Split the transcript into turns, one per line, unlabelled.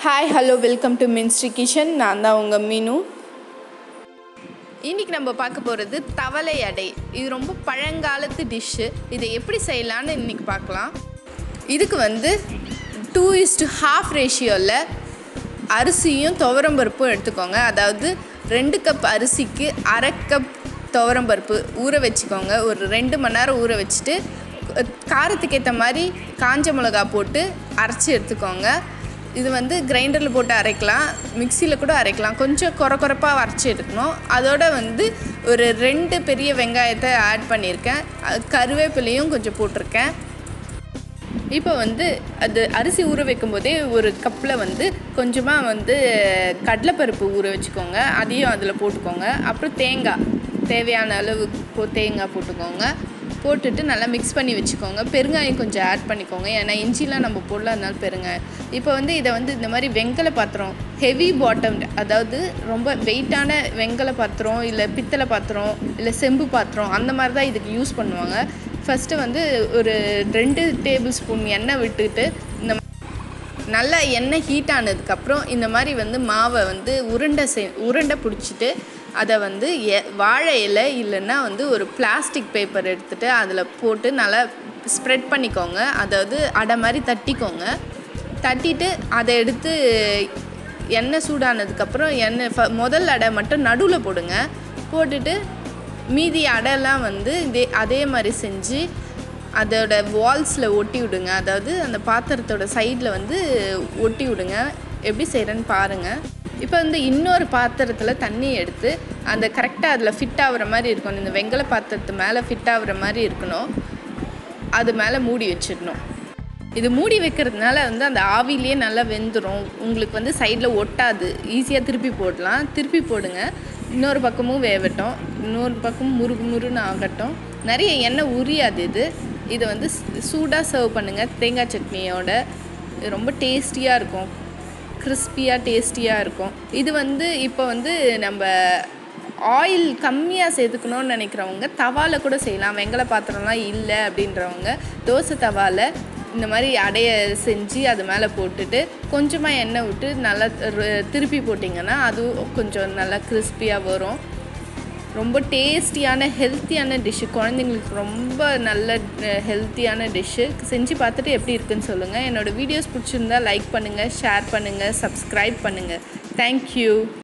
hi hello welcome to ministry kitchen நான் தான் உங்கள் மீனு இன்றைக்கி நம்ம பார்க்க போகிறது தவளை அடை இது ரொம்ப பழங்காலத்து டிஷ்ஷு இதை எப்படி செய்யலான்னு இன்றைக்கி பார்க்கலாம் இதுக்கு வந்து டூ இஸ்டு ஹாஃப் ரேஷியோவில் அரிசியும் துவரம்பருப்பும் எடுத்துக்கோங்க அதாவது ரெண்டு கப் அரிசிக்கு அரை கப் துவரம்பருப்பு ஊற வச்சுக்கோங்க ஒரு ரெண்டு மணி நேரம் ஊற வச்சுட்டு காரத்துக்கு ஏற்ற மாதிரி காஞ்ச மிளகா போட்டு அரைச்சி எடுத்துக்கோங்க இது வந்து கிரைண்டரில் போட்டு அரைக்கலாம் மிக்சியில் கூட அரைக்கலாம் கொஞ்சம் குறை குறைப்பாக அரைச்சி எடுக்கணும் அதோட வந்து ஒரு ரெண்டு பெரிய வெங்காயத்தை ஆட் பண்ணியிருக்கேன் அது கருவேப்பிலையும் கொஞ்சம் போட்டிருக்கேன் இப்போ வந்து அது அரிசி ஊற வைக்கும் போதே ஒரு கப்பில் வந்து கொஞ்சமாக வந்து கடலைப்பருப்பு ஊற வச்சுக்கோங்க அதையும் அதில் போட்டுக்கோங்க அப்புறம் தேங்காய் தேவையான அளவு போ தேங்காய் போட்டுக்கோங்க போட்டுட்டு நல்லா மிக்ஸ் பண்ணி வச்சுக்கோங்க பெருங்காயம் கொஞ்சம் ஆட் பண்ணிக்கோங்க ஏன்னா இஞ்சிலாம் நம்ம போடல அதனால பெருங்காயம் இப்போ வந்து இதை வந்து இந்த மாதிரி வெங்கல பாத்திரம் ஹெவி பாட்டம் அதாவது ரொம்ப வெயிட்டான வெங்கல பாத்திரம் இல்லை பித்தளை பாத்திரம் இல்லை செம்பு பாத்திரம் அந்த மாதிரி தான் இதுக்கு யூஸ் பண்ணுவாங்க ஃபஸ்ட்டு வந்து ஒரு ரெண்டு டேபிள் ஸ்பூன் எண்ணெய் விட்டுட்டு இந்த நல்லா எண்ணெய் ஹீட் ஆனதுக்கப்புறம் இந்த மாதிரி வந்து மாவை வந்து உருண்டை செய் உருண்டை பிடிச்சிட்டு அதை வந்து எ வாழை இலை இல்லைன்னா வந்து ஒரு பிளாஸ்டிக் பேப்பர் எடுத்துகிட்டு அதில் போட்டு நல்லா ஸ்ப்ரெட் பண்ணிக்கோங்க அதாவது அடை மாதிரி தட்டிக்கோங்க தட்டிட்டு அதை எடுத்து எண்ணெய் சூடானதுக்கப்புறம் எண்ணெய் ஃப முதல் அடை மட்டும் நடுவில் போடுங்க போட்டுட்டு மீதி அடைலாம் வந்து இதே அதே மாதிரி செஞ்சு அதோட வால்ஸில் ஒட்டி விடுங்க அதாவது அந்த பாத்திரத்தோட சைடில் வந்து ஒட்டி விடுங்க எப்படி செய்கிறேன்னு பாருங்கள் இப்போ வந்து இன்னொரு பாத்திரத்தில் தண்ணி எடுத்து அந்த கரெக்டாக அதில் ஃபிட் ஆகுற மாதிரி இருக்கணும் இந்த வெங்கல பாத்திரத்து மேலே ஃபிட் ஆகுற மாதிரி இருக்கணும் அது மேலே மூடி வச்சிடணும் இது மூடி வைக்கிறதுனால வந்து அந்த ஆவிலேயே நல்லா வெந்துடும் உங்களுக்கு வந்து சைடில் ஒட்டாது ஈஸியாக திருப்பி போடலாம் திருப்பி போடுங்க இன்னொரு பக்கமும் வேகட்டும் இன்னொரு பக்கமும் முருகு முருன்னு ஆகட்டும் நிறைய எண்ணெய் உரியாது இது இதை வந்து சூடாக சர்வ் பண்ணுங்கள் தேங்காய் சட்னியோட இது ரொம்ப டேஸ்டியாக இருக்கும் கிறிஸ்பியாக டேஸ்டியாக இருக்கும் இது வந்து இப்போ வந்து நம்ம ஆயில் கம்மியாக சேர்த்துக்கணும்னு நினைக்கிறவங்க தவால கூட செய்யலாம் வெங்கல பாத்திரம்லாம் இல்லை அப்படின்றவங்க தோசை தவால இந்த மாதிரி அடைய செஞ்சு அது மேலே போட்டுட்டு கொஞ்சமாக எண்ணெய் விட்டு நல்லா திருப்பி போட்டிங்கன்னா அதுவும் கொஞ்சம் நல்லா கிறிஸ்பியாக வரும் ரொம்ப டேஸ்டியான ஹெல்த்தியான டிஷ்ஷு குழந்தைங்களுக்கு ரொம்ப நல்ல ஹெல்த்தியான டிஷ்ஷு செஞ்சு பார்த்துட்டு எப்படி இருக்குன்னு சொல்லுங்கள் என்னோடய வீடியோஸ் பிடிச்சிருந்தா லைக் பண்ணுங்கள் ஷேர் பண்ணுங்கள் சப்ஸ்கிரைப் பண்ணுங்கள் தேங்க்யூ